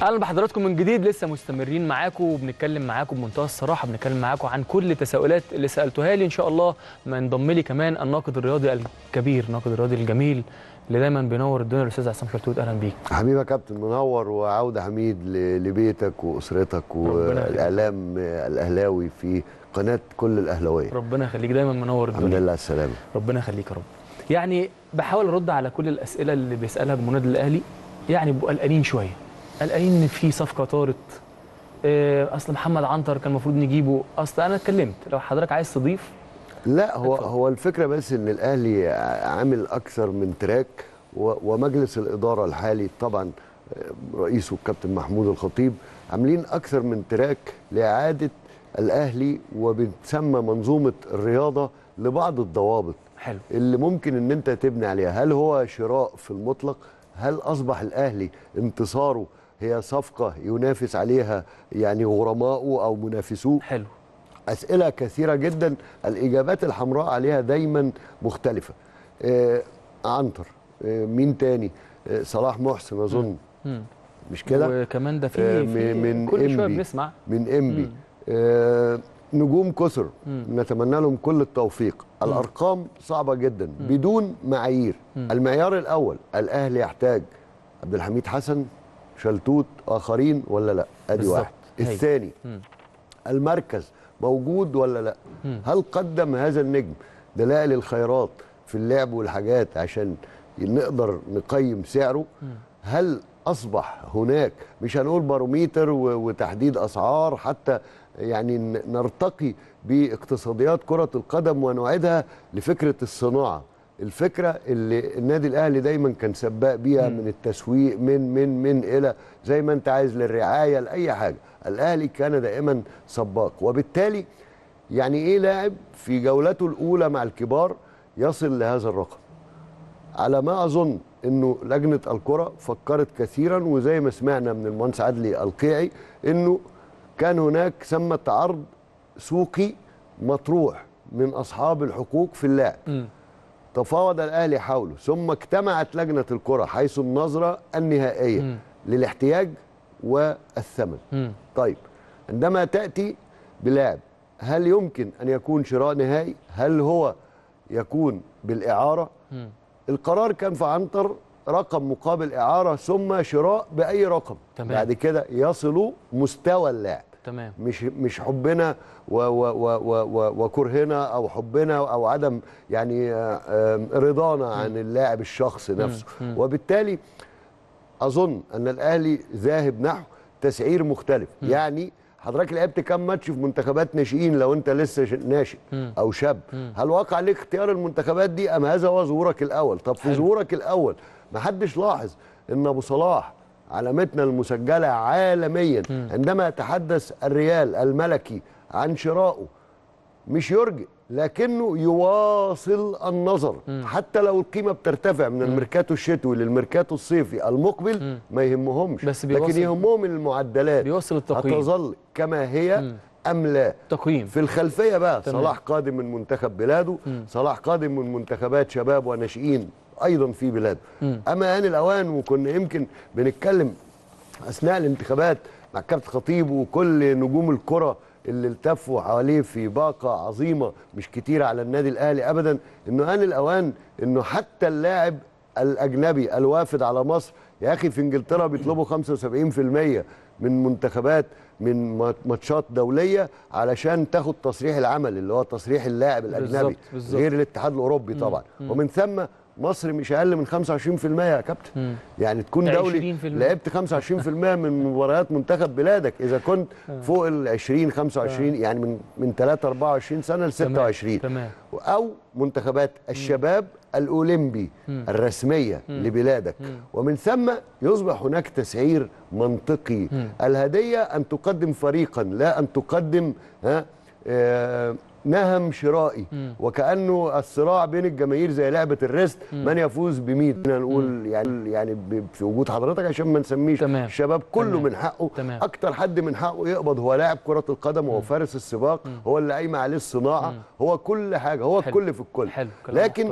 اهلا بحضراتكم من جديد لسه مستمرين معاكم وبنتكلم معاكم بمنتهى الصراحه بنتكلم معاكم عن كل التساؤلات اللي سالتوها لي ان شاء الله ما انضم لي كمان الناقد الرياضي الكبير الناقد الرياضي الجميل اللي دايما بينور الدنيا الاستاذ عصام شلتوت اهلا بيك حبيبي يا كابتن منور وعوده حميد ل- لبيتك واسرتك ربنا يخليك. والاعلام الاهلاوي في قناه كل الاهلاويه ربنا يخليك دايما منور الحمد الدنيا لله على السلامه ربنا يخليك يا رب يعني بحاول ارد على كل الاسئله اللي بيسالها جمهور الاهلي يعني بيبقوا قلقانين شويه قلقانين ان في صفقه طارت آه، اصل محمد عنتر كان المفروض نجيبه اصل انا اتكلمت لو حضرتك عايز تضيف لا هو اتفضل. هو الفكره بس ان الاهلي عامل اكثر من تراك و- ومجلس الاداره الحالي طبعا آه، رئيسه الكابتن محمود الخطيب عاملين اكثر من تراك لاعاده الاهلي وبتسمى منظومه الرياضه لبعض الضوابط حلو اللي ممكن ان انت تبني عليها هل هو شراء في المطلق هل اصبح الاهلي انتصاره هي صفقه ينافس عليها يعني غرماؤه او منافسوه حلو اسئله كثيره جدا الاجابات الحمراء عليها دايما مختلفه آه عنتر آه مين تاني آه صلاح محسن اظن مم. مش كده وكمان ده آه، في, في من- من كل شويه إنبي. بنسمع من انبي مم. آه نجوم كثر مم. نتمنى لهم كل التوفيق الارقام صعبه جدا بدون معايير مم. المعيار الاول الاهلي يحتاج عبد الحميد حسن شلتوت اخرين ولا لا ادي بالظبط. واحد هاي. الثاني مم. المركز موجود ولا لا مم. هل قدم هذا النجم دلائل الخيرات في اللعب والحاجات عشان نقدر نقيم سعره هل اصبح هناك مش هنقول باروميتر و- وتحديد اسعار حتى يعني ن- نرتقي باقتصاديات كرة القدم ونعيدها لفكرة الصناعة الفكرة اللي النادي الأهلي دايما كان سباق بيها من التسويق من من من إلى زي ما أنت عايز للرعاية لأي حاجة الأهلي كان دائما سباق وبالتالي يعني إيه لاعب في جولته الأولى مع الكبار يصل لهذا الرقم على ما اظن انه لجنه الكره فكرت كثيرا وزي ما سمعنا من المهندس عدلي القيعي انه كان هناك ثمه عرض سوقي مطروح من اصحاب الحقوق في اللاعب مم. تفاوض الاهلي حوله ثم اجتمعت لجنه الكره حيث النظره النهائيه مم. للاحتياج والثمن مم. طيب عندما تأتي بلاعب هل يمكن أن يكون شراء نهائي هل هو يكون بالإعارة مم. القرار كان في عنتر رقم مقابل إعارة ثم شراء بأي رقم تمام. بعد كده يصلوا مستوى اللاعب تمام مش مش حبنا و و و و و وكرهنا او حبنا او عدم يعني آه، آه، رضانا عن اللاعب الشخص نفسه مم. وبالتالي اظن ان الاهلي ذاهب نحو تسعير مختلف يعني حضرتك لعبت كام ماتش في منتخبات ناشئين لو انت لسه ش- ناشئ مم. او شاب مم. هل وقع عليك اختيار المنتخبات دي ام هذا هو ظهورك الاول طب في حلو. ظهورك الاول ما حدش لاحظ ان ابو صلاح علامتنا المسجله عالميا عندما يتحدث الريال الملكي عن شرائه مش يرجئ لكنه يواصل النظر حتى لو القيمه بترتفع من الميركاتو الشتوي للميركاتو الصيفي المقبل ما يهمهمش بس لكن بيوصل- يهمهم المعدلات بيوصل التقييم. هتظل كما هي ام لا تقييم في الخلفيه بقى تمام. صلاح قادم من منتخب بلاده صلاح قادم من منتخبات شباب وناشئين ايضا في بلاده مم. اما ان الاوان وكنا يمكن بنتكلم اثناء الانتخابات مع كابتن خطيب وكل نجوم الكره اللي التفوا حواليه في باقه عظيمه مش كتيره على النادي الاهلي ابدا انه ان الاوان انه حتى اللاعب الاجنبي الوافد على مصر يا اخي في انجلترا بيطلبوا 75% من منتخبات من ما- ماتشات دوليه علشان تاخد تصريح العمل اللي هو تصريح اللاعب الاجنبي بالظبط، بالظبط. غير الاتحاد الاوروبي طبعا ومن ثم مصر مش اقل من 25% يا كابتن مم. يعني تكون دولي 20%. لعبت 25% من مباريات منتخب بلادك اذا كنت فوق ال 20 25 يعني من من 3 24 سنه ل 26 تمام او منتخبات الشباب الاولمبي الرسميه لبلادك ومن ثم يصبح هناك تسعير منطقي الهديه ان تقدم فريقا لا ان تقدم ها آه، نهم شرائي وكانه الصراع بين الجماهير زي لعبه الريست من يفوز بمين خلينا نقول يعني يعني ب- في وجود حضرتك عشان ما نسميش تمام. الشباب كله تمام. من حقه تمام. اكتر حد من حقه يقبض هو لاعب كره القدم وهو فارس السباق هو اللي قايمه عليه الصناعه هو كل حاجه هو حلو. الكل في الكل حلو. كلام لكن محترم.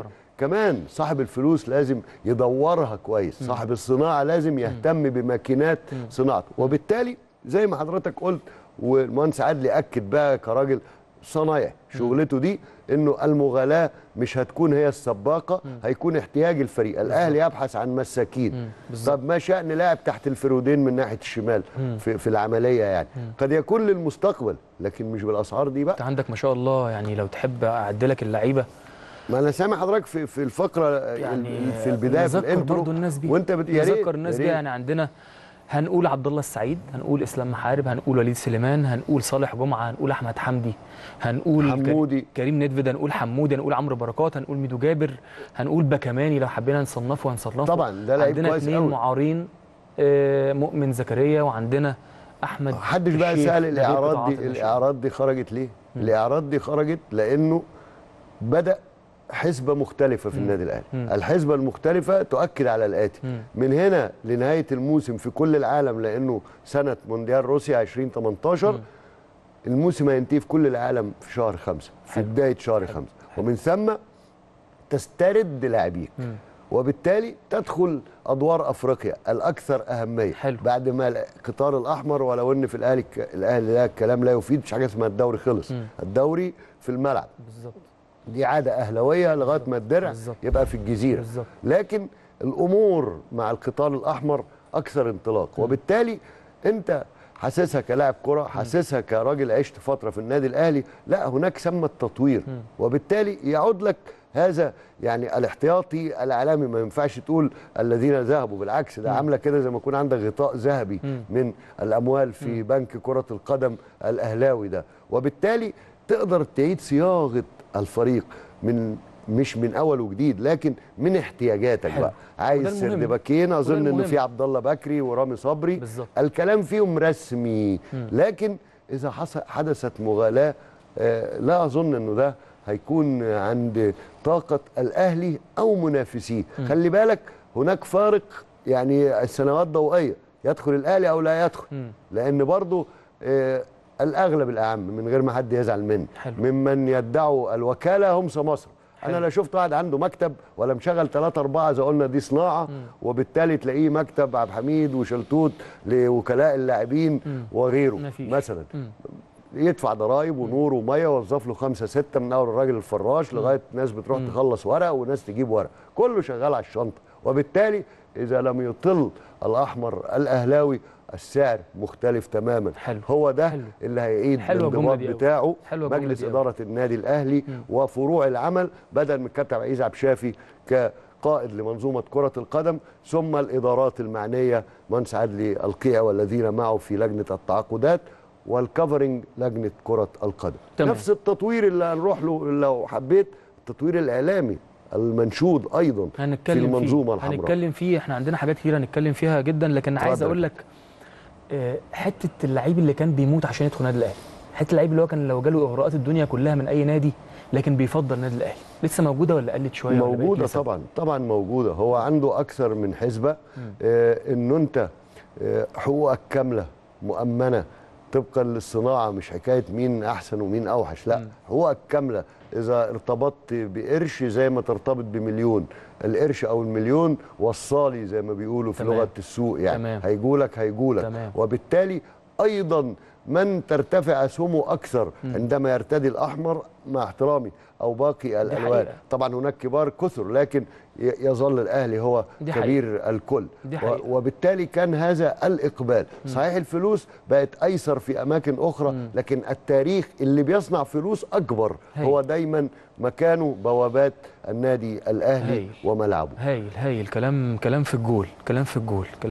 كمان صاحب الفلوس لازم يدورها كويس صاحب الصناعه لازم يهتم بماكينات صناعته وبالتالي زي ما حضرتك قلت والمهندس عادل اكد بقى كراجل صنايع شغلته دي انه المغالاه مش هتكون هي السباقه هيكون احتياج الفريق الاهلي يبحث عن مساكين بالظبط. طب ما شان لاعب تحت الفرودين من ناحيه الشمال في, في العمليه يعني قد يكون للمستقبل لكن مش بالاسعار دي بقى انت عندك ما شاء الله يعني لو تحب اعدلك اللعيبه ما انا سامع حضرتك في في الفقره يعني في البدايه في نذكر الانترو برضو الناس بيه وانت بت... يا ريت نذكر الناس يا بيه ريت. يعني عندنا هنقول عبد الله السعيد هنقول اسلام محارب هنقول وليد سليمان هنقول صالح جمعه هنقول احمد حمدي هنقول ك- حمودي. كريم ندفد هنقول حمودي هنقول عمرو بركات هنقول ميدو جابر هنقول بكماني لو حبينا نصنفه هنصنفه طبعا، ده لعيب عندنا كويس اثنين قوي. معارين آه، مؤمن زكريا وعندنا احمد محدش بقى الشيخ، سال ده غير الاعراض قطاعات دي الناشئين. الاعراض دي خرجت ليه الاعراض دي خرجت لانه بدا حسبه مختلفه في النادي الاهلي الحسبه المختلفه تؤكد على الاتي من هنا لنهايه الموسم في كل العالم لانه سنه مونديال روسيا 2018 الموسم هينتهي في كل العالم في شهر خمسة في حلو. بدايه شهر خمسة ومن ثم تسترد لاعبيك وبالتالي تدخل ادوار افريقيا الاكثر اهميه حلو. بعد ما القطار الاحمر ولو ان في الاهلي الاهلي لا الكلام لا يفيد مش حاجه اسمها الدوري خلص الدوري في الملعب بالظبط دي عاده اهلاويه لغايه ما الدرع بالظبط. يبقى في الجزيره بالظبط. لكن الامور مع القطار الاحمر اكثر انطلاق وبالتالي انت حاسسها كلاعب كره حاسسها كراجل عشت فتره في النادي الاهلي لا هناك ثمه تطوير وبالتالي يعود لك هذا يعني الاحتياطي الاعلامي ما ينفعش تقول الذين ذهبوا بالعكس ده عامله كده زي ما يكون عندك غطاء ذهبي من الاموال في بنك كره القدم الاهلاوي ده وبالتالي تقدر تعيد صياغه الفريق من مش من اول وجديد لكن من احتياجاتك حلو. بقى وده عايز المهم. سرد باكين اظن انه المهم. في عبد الله بكري ورامي صبري بالظبط. الكلام فيهم رسمي لكن اذا حصل حدثت مغالاه آه، لا اظن انه ده هيكون عند طاقه الاهلي او منافسيه خلي بالك هناك فارق يعني السنوات ضوئيه يدخل الاهلي او لا يدخل لان برضو آه، الاغلب الاعم من غير ما حد يزعل مني حلو. ممن يدعوا الوكاله هم مصر حلو. انا لا شفت واحد عنده مكتب ولا مشغل ثلاثة أربعة إذا قلنا دي صناعة وبالتالي تلاقيه مكتب عبد الحميد وشلتوت لوكلاء اللاعبين وغيره مفيش. مثلا يدفع ضرائب ونور وميه ويوظف له خمسه سته من اول الراجل الفراش لغايه ناس بتروح تخلص ورق وناس تجيب ورق كله شغال على الشنطه وبالتالي اذا لم يطل الاحمر الاهلاوي السعر مختلف تماما حلو. هو ده حلو. اللي هيعيد حلوة الجملة الانضباط دي أوي. بتاعه حلوة الجملة مجلس دي أوي. اداره النادي الاهلي وفروع العمل بدل من كابتن عبد العزيز عبد الشافي كقائد لمنظومه كره القدم ثم الادارات المعنيه مهندس عدلي القيع والذين معه في لجنه التعاقدات والكفرنج لجنه كره القدم تمام. نفس التطوير اللي هنروح له لو حبيت التطوير الاعلامي المنشود ايضا في هنتكلم المنظومه فيه. الحمراء هنتكلم فيه احنا عندنا حاجات كتير هنتكلم فيها جدا لكن عايز اتفضل. اقول لك آه، حته اللعيب اللي كان بيموت عشان يدخل النادي الاهلي حته اللعيب اللي هو كان لو جاله اغراءات الدنيا كلها من اي نادي لكن بيفضل النادي الاهلي لسه موجوده ولا قلت شويه ولا بقت موجوده لسه؟ طبعا طبعا موجوده هو عنده اكثر من حسبه آه انه انت آه حقوقك كامله مؤمنه طبقا للصناعه مش حكايه مين احسن ومين اوحش لا حقوقك كامله اذا ارتبطت بقرش زي ما ترتبط بمليون القرش او المليون وصالي زي ما بيقولوا في تمام. لغه السوق يعني تمام. هيجولك هيجولك تمام. وبالتالي ايضا من ترتفع اسهمه اكثر عندما يرتدي الاحمر مع احترامي او باقي الالوان حقيقة. طبعا هناك كبار كثر لكن ي- يظل الاهلي هو دي كبير الكل دي و- حقيقة. وبالتالي كان هذا الاقبال صحيح الفلوس بقت ايسر في اماكن اخرى لكن التاريخ اللي بيصنع فلوس اكبر هاي. هو دايما مكانه بوابات النادي الاهلي هايل. وملعبه هايل هايل كلام كلام في الجول كلام في الجول